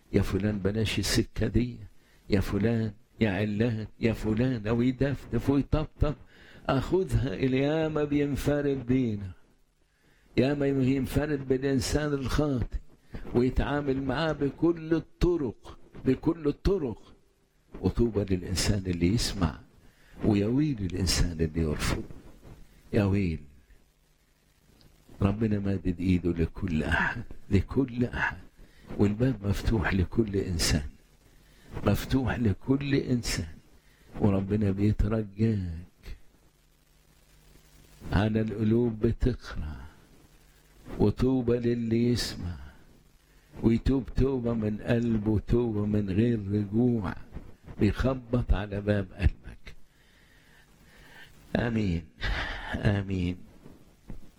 يا فلان بلاش السكة دي يا فلان يا علان يا فلان أو يدفدف ويطبطب أخذها الياما بينفرد بينا ياما ينفرد بالإنسان الخاطئ ويتعامل معاه بكل الطرق بكل الطرق وطوبى للإنسان اللي يسمع ويا ويل الإنسان اللي يرفض يا ويل ربنا مادد إيده لكل أحد لكل أحد والباب مفتوح لكل إنسان مفتوح لكل إنسان وربنا بيترجاك على القلوب بتقرأ وطوبى للي يسمع ويتوب توبة من قلبه توبة من غير رجوع بيخبط على باب قلبك آمين آمين